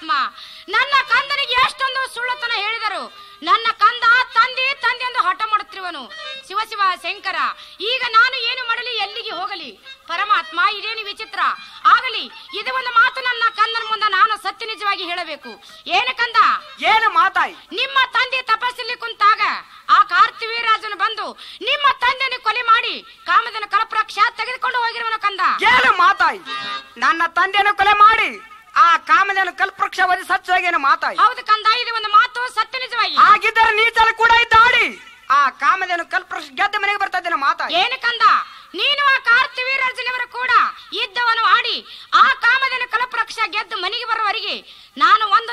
ಪರಮಾತ್ಮ ನನ್ನ ಕಂದನಿಗೆ ಎಷ್ಟೊಂದು ಸುಳ್ಳತನ ಹೇಳಿದರು ನನ್ನ ಕಂದ ತಂದೆ ತಂದೆ ಎಂದು ಹಠ ಮಾಡುತ್ತಿರುವನು ಶಿವ ಶಿವ ಶಂಕರ ಈಗ ನಾನು ಏನು ಮಾಡಲಿ ಎಲ್ಲಿಗೆ ಹೋಗಲಿ ಪರಮಾತ್ಮ ಇದೇನು ವಿಚಿತ್ರ ಆಗಲಿ ಇದು ಒಂದು ಮಾತು ನನ್ನ ಕಂದನ ಮುಂದೆ ನಾನು ಸತ್ಯ ನಿಜವಾಗಿ ಹೇಳಬೇಕು ಏನು ಕಂದ ಏನು ಮಾತಾಯಿ ನಿಮ್ಮ ತಂದೆ ತಪಸ್ಸಲ್ಲಿ ಕುಂತಾಗ ಆ ಕಾರ್ತಿವೀರಾಜನು ಬಂದು ನಿಮ್ಮ ತಂದೆಯನ್ನು ಕೊಲೆ ಮಾಡಿ ಕಾಮದನ ಕಲಪ್ರಕ್ಷ ತೆಗೆದುಕೊಂಡು ಹೋಗಿರುವನು ಕಂದ ಏನು ಮಾತಾಯಿ ನನ್ನ ತಂದೆಯನ್ನು ಕೊಲೆ ಮಾಡಿ ಆ ಕಾಮದೇನು ಕಲ್ಪವೃಕ್ಷ ವಧಿ ಸಚ್ಚೋಗೇನು ಮಾತಾಯಿ ಹೌದು ಕಂದ ಇದು ಒಂದು ಮಾತು ಸತ್ಯ ನಿಜವಾಗಿ ಹಾಗಿದ್ದರೆ ನೀಚಲ ಕೂಡ ಇದ್ದಾಡಿ ಆ ಕಾಮದೇನು ಕಲ್ಪವೃಕ್ಷ ಗೆದ್ದ ಮನೆಗೆ ಬರ್ತಾ ಇದ್ದೇನೆ ಮಾತಾಯಿ ಏನು ಕಂದ ನೀನು ಆ ಕಾರ್ತಿವೀರಾಜನವರು ಕೂಡ ಇದ್ದವನು ಆಡಿ ಆ ಕಾಮದನ ಕಲಪ್ರಕ್ಷ ಗೆದ್ದು ಮನೆಗೆ ಬರುವವರೆಗೆ ನಾನು ಒಂದು